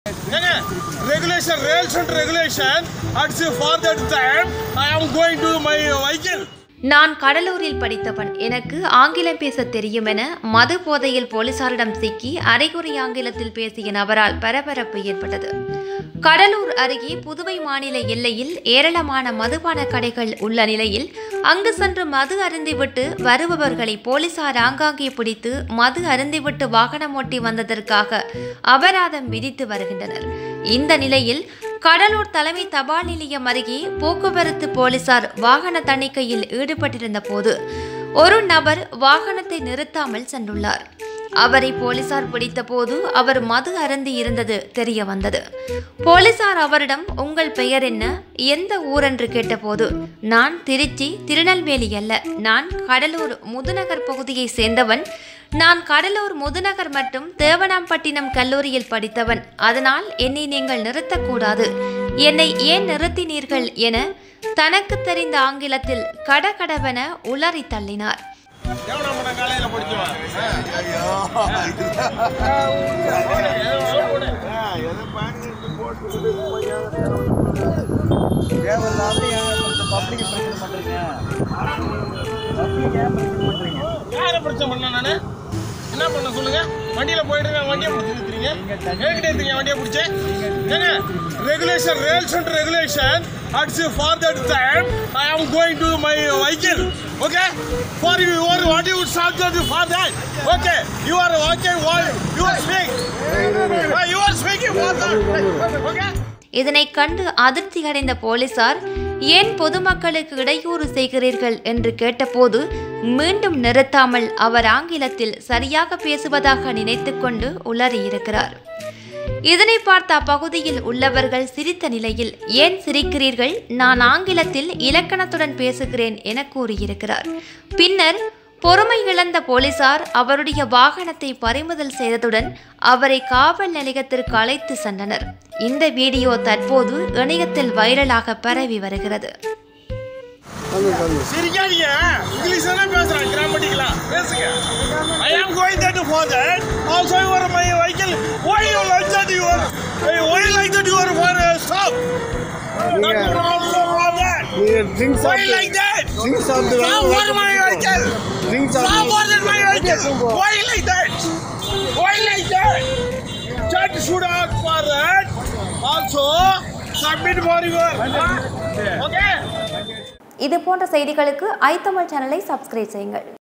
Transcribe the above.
ஏங்க regulation rules and regulation acts for that time I am going to my vehicle நான் கடலூரில் படித்தவன் எனக்கு ஆங்கிலம் பேச தெரியும் என மது போதையில் போலீசாரிடம் சிக்கி அரைகுறை ஆங்கிலத்தில் பேசிய நபரால் பரபரப்பு ஏற்பட்டது கடலூர் அருகே புதுவை மாநில எல்லையில் ஏராளமான மதுபான கடைகள் உள்ள நிலையில் அங்கு சென்று மது அருந்திவிட்டு வருபவர்களை போலீசார் ஆங்காங்கே பிடித்து மது அருந்திவிட்டு வாகனம் ஓட்டி வந்ததற்காக அபராதம் விதித்து வருகின்றனர் இந்த நிலையில் கடலூர் தலைமை தபால் நிலையம் அருகே போக்குவரத்து போலீசார் வாகன தணிக்கையில் ஈடுபட்டிருந்த போது ஒரு நபர் வாகனத்தை நிறுத்தாமல் சென்றுள்ளார் அவரை போலீசார் பிடித்தபோது அவர் மது அருந்தி இருந்தது தெரிய வந்தது போலீசார் அவரிடம் உங்கள் பெயர் என்ன எந்த ஊர் என்று கேட்டபோது நான் திருச்சி திருநெல்வேலி அல்ல நான் கடலூர் முதுநகர் பகுதியை சேர்ந்தவன் நான் கடலூர் முதுநகர் மற்றும் தேவனாம்பட்டினம் கல்லூரியில் படித்தவன் அதனால் என்னை நீங்கள் நிறுத்தக்கூடாது என்னை ஏன் நிறுத்தினீர்கள் என தனக்கு தெரிந்த ஆங்கிலத்தில் கடகடவென உளறி தள்ளினார் எவனா பண்ண காலையில படிச்சவன் தேவையில்லாத ஏன் இந்த பப்ளிக் பிரச்சனை பண்றீங்க பப்ளிக் ஏன் பிரச்சனை பண்றீங்க யார பிரச்சனை பண்ண நானு என்ன பண்ண சொல்லுங்க வண்டியில போயிட்டு இருக்கேன் வண்டியை பிடிச்சி நிறுத்துறீங்க என்கிட்ட எடுத்தீங்க வண்டியை பிடிச்சி ஏங்க regulation rules and regulation acts for that time I am going to my vehicle okay for you your what you said that for that okay you are okay you are speak you are speaking for that okay இதனை கண்டு அதிர்ச்சி அடைந்த போலீசார் ஏன் பொதுமக்களுக்கு இடையூறு செய்கிறீர்கள் என்று கேட்டபோது மீண்டும் நிறுத்தாமல் அவர் ஆங்கிலத்தில் சரியாக பேசுவதாக நினைத்துக்கொண்டு உளறியிருக்கிறார் இதனை பார்த்த அப்பகுதியில் உள்ளவர்கள் சிரித்த நிலையில் ஏன் சிரிக்கிறீர்கள் நான் ஆங்கிலத்தில் இலக்கணத்துடன் பேசுகிறேன் என கூறியிருக்கிறார் பின்னர் பொறுமை இழந்த போலீசார் அவருடைய வாகனத்தை பறிமுதல் செய்ததுடன் அவரை காவல் நிலையத்திற்கு அழைத்து சென்றனர் இந்த வீடியோ தற்போது இணையத்தில் வைரலாக பரவி வருகிறது சிரிக்காதீங்க இங்கிலீஷ் தானே பேசுறேன் கிராமட்டிக்கலா பேசுங்க I am going that for that also your my vehicle why you like that you are why you like that you are for uh, stop not also for that நீங்க drinks why you like that drinks சாப்பிட்டு stop for my vehicle drinks stop for that my vehicle why you like that why you like that judge should ask for that also submit for your okay இது போன்ற செய்திகளுக்கு ஐ தமிழ் சேனலை subscribe செய்யுங்கள்